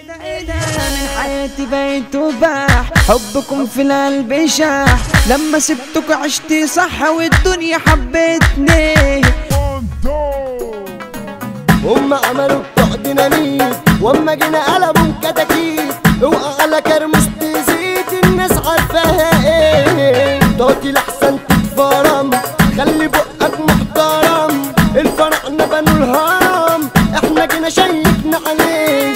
من حياتي بقيت وباح حبكم في القلب شاح لما سبتك عشتي صح والدنيا حبتني هم عملوا بتوع ديناميت واما جينا قلبوا كتاكيت اوعى على كرمس تزيد الناس عارفاها ايه تعطي لحسن تتفرم خلي بقك محترم الفرحنا بنوا الهرم احنا جينا شيكنا عليه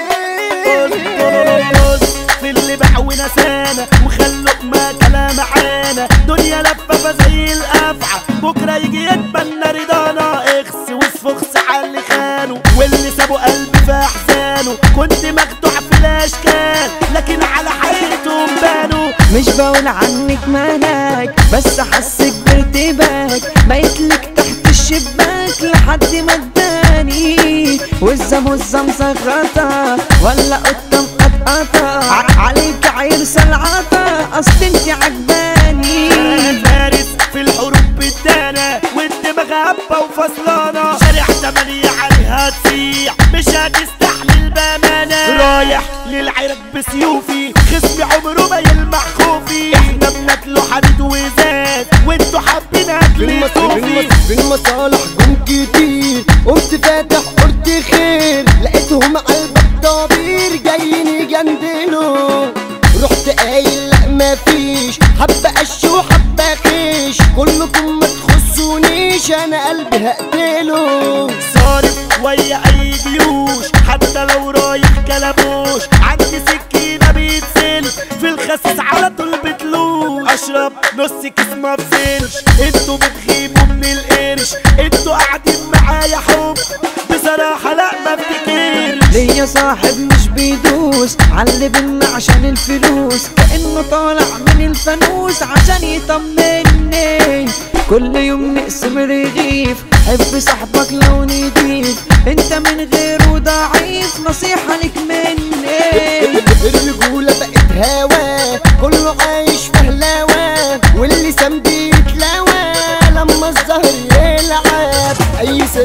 بص في اللي باع ونسانا وخلوا ما كلام معانا دنيا لفافة زي الأفعى بكرة يجي يتبنى رضانا اخس واسفخس على اللي خانوا واللي سابوا قلبي في أحزانه كنت مخدوع في الأشكال لكن على حقيقتهم بانوا مش بقول عنك مالك بس حسك بارتباك بقيتلك تحت الشباك لحد ما اداني والزم والزم مصغطة ولا قطة مقطقطة ع- عليك عيرسة العطا اصل انت عجباني أنا فارس في الحروب بالدانا والدماغ هبة وفصلانة شارع تمانية عليها تسيع مش هتستحمل بأمانة رايح للعرق بسيوفي خصمي عمره ما يلمح خوفي احنا بناكله حديد وزاد وانتوا حابين في اكل المص... في, صوفي المص... في المصالح جم كتير قمت فاتح قلت خير لقيتهم على الباب طبير جايين يجندلوا رحت قايل لا مفيش حبة قش وحبة خيش كلكم ما تخصونيش انا قلبي هقتله صارف ويا اي جيوش حتى لو رايح كلبوش عندي سكينة بيتسل في الخسيس على طول بتلوش اشرب نص كيس ما بسلش انتوا بتخيبوا من القرش انتوا قاعدين معايا حب بصراحة لا ما افتكرش ليا صاحب مش بيدوس علي بينا عشان الفلوس كأنه طالع من الفانوس عشان يطمني كل يوم نقسم رغيف حب صاحبك لو نضيف انت من غيره ضعيف نصيحة لك مني الرجولة بقت هوا كله عايش في هلاوة واللي سام بيتلاوى لما الزهر يلعب اي سر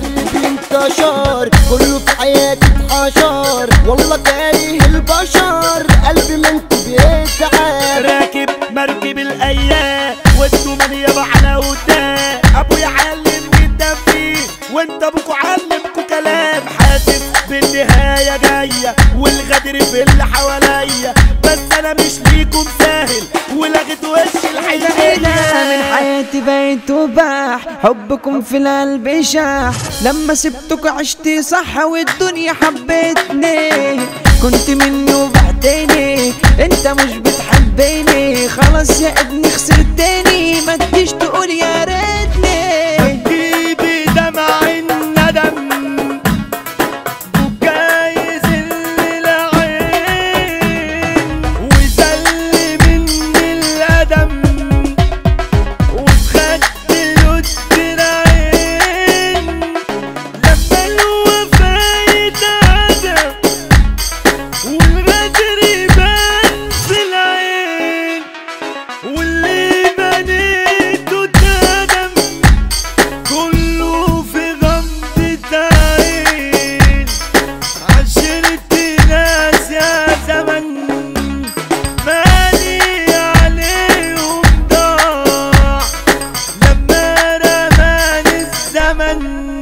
بينتشر كله في حياتي اتحشر والله كاره البشر قلبي منكم بيتعب راكب مركب الايام وانتوا من يابا على قدام ابويا علم جدا فيه وانت ابوكوا علمكوا كلام حاسس بالنهايه جايه والغدر في اللي حواليا بس انا مش ليكم ساهل ولغت وش من الحياه حياتي بقيت وباح حبكم في القلب شاح لما سبتك عشتي صح والدنيا حبتني كنت مني وبعديني انت مش بتحبني خلاص يا ابني خسرتني ما تجيش تقول يا ريتني جيبي دمع الندم بكاي زل العين وزل مني الأدم وخد يد العين لما الوفا يتعدم والغدر يبان في العين واللي بنيته اتهدم كله في غمضة عين عشرة ناس يا زمن مالي عليهم ضاع لما رماني الزمن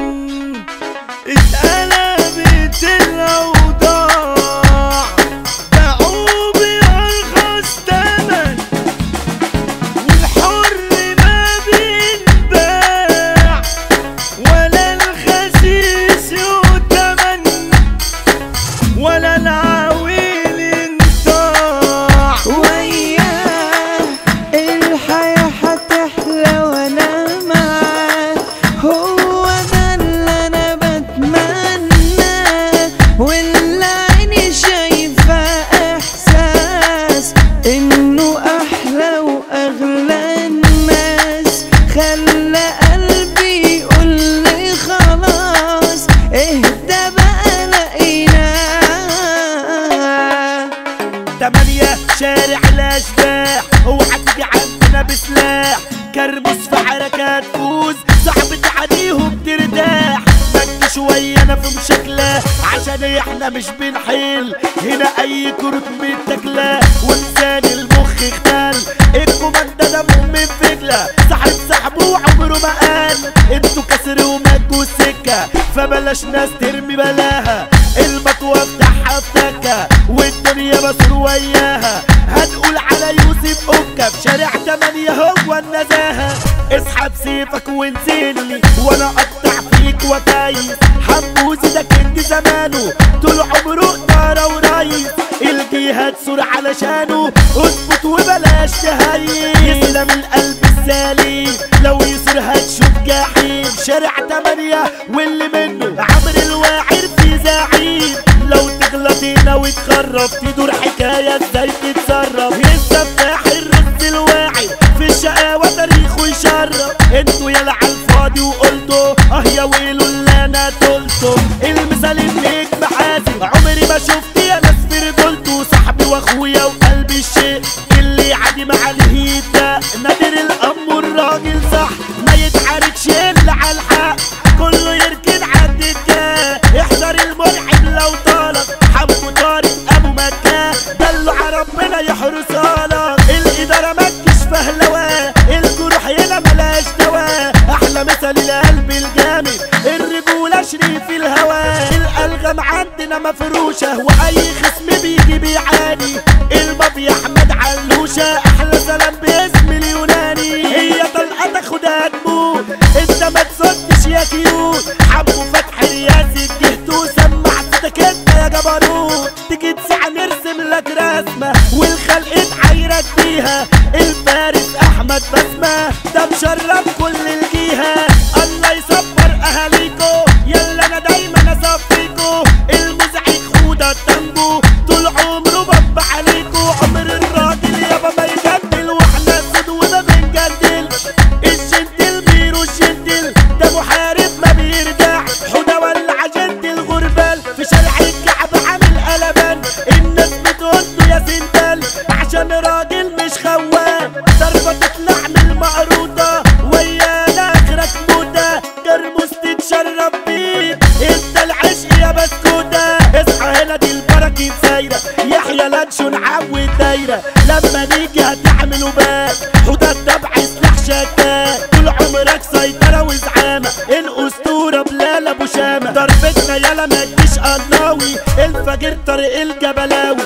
اتقلبت الأوضاع باعوا بأرخص تمن والحر ما بينباع ولا الخسيس يؤتمن ولا العويل انطاع وياه الحياة هتحلى وانا معاه هو ده اللي انا بتمناه واللي عيني شايفة احساس انه احلى واغلى الناس خلى قلبي يقول لي خلاص اهدى بقى لقيناه تمانية شارع الاشباح اوعى تيجي عندنا بسلاح كربس في حركات فوز صعب تعديهم ترتاح مد شوية انا في شكله عشان احنا مش بنحل هنا اي كروت متاكله ولسان المخ اختل الكوماندا ده من فجله صاحب صاحبه وعمره ما قال انتوا كسر ومجوا السكه فبلاش ناس ترمي بلاها المطوه بتاعها افتكه والدنيا بصر وياها هنقول على يوسف اوكا في شارع تمانية هو النزاهة اسحب سيفك وانزلي وانا اقطع فيك وكايس حموزي ده كنج زمانه طول عمره طارة ورايس الجهاد سور علشانه اثبت وبلاش تهيس يسلم القلب السليم لو يسر هتشوف جحيم شارع تمانية واللي منه عمرو الواعر في زعيم لو تغلط هنا وتخرب تدور حكاية ازاي تتصرف السفاح الرز الواعي في الشقاوة تاريخه يشرف انتوا يلا عالفاضي وقلتوا اه يا ويلو اللي انا قلته المثال النجم حازم عمري ما شفت يا ناس في رجولته صاحبي واخويا وقلبي الشيء اللي عادي مع الهيد ده نادر الام والراجل صح ما يتعاركش الا على الحق كله يركن عند الجاه احذر الملحد لو طالك حبه طارق ابو مكة دلع ربنا يحرسها لك الاداره ما تجيش فهلواه الجروح هنا ملاش دواء احلى مثل القلب الجامد الرجوله شريف الهوى الالغام عندنا مفروشه واي خصم بيجي بيعاني المافيا احمد علوشه احلى سلام باسم اليوناني هي طلقه تاخدها تموت انت ما تصدش يا كيوت حبوا فتح رياس الجهتو سمع صوتك انت يا جبروت تيجي تسعى نرسم لك رسمه والخلق تعايرك بيها الفارس احمد بسمه ده مشرف كل الجهه الله يصبر اهاليكو يلا انا دايما اصفيكو المزعج خوده التانجو طول عمره بب عليكو عمر الراجل يابا ما يجدل واحنا سود وما بنجدلش الجنتل بيرو الجنتل ده محارب ما بيرجع حوده ولا عجنت الغربال في شارع الكعب عامل قلبان الناس بتقول له يا سندال عشان راجل مش خوان ضربة تطلع من المقروطة ويانا اخرك موتة جرموس تتشرب بيه انت العشق يا بسكوتة اصحى هنا دي البركة سايرة يحيى لانشو نعود دايرة لما نيجي هتعملوا بال حوده الدبع سلاح شكاك طول عمرك سيطرة وزعامة الأسطورة بلال أبو شامة ضربتنا يالا ما تجيش قلاوي الفجر طريق الجبلاوي